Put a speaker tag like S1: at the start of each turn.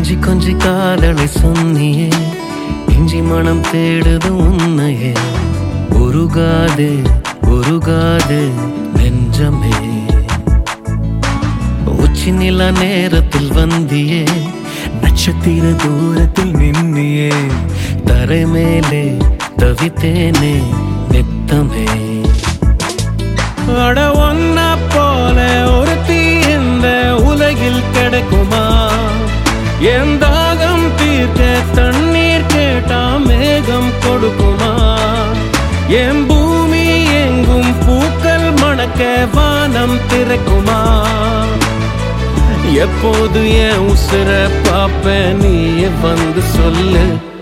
S1: கொஞ்சி கொஞ்சி காதலை சொன்னியே இஞ்சி மனம் தேடுது உன்னையே உருகாதே உருகாதே நெஞ்சமே உச்சி நில நேரத்தில் வந்தியே
S2: நட்சத்திர தூரத்தில் நின்னியே
S1: தரை மேலே தவித்தேனே நித்தமே அட ஒன்ன போல ஒரு தீ இந்த உலகில் கிடைக்குமா என் தாகம் தீர்க்க தண்ணீர் கேட்டா மேகம் கொடுக்குமா என் பூமி எங்கும் பூக்கள் மணக்க வானம் திறக்குமா எப்போது என் உசுர பாப்ப நீ வந்து சொல்லு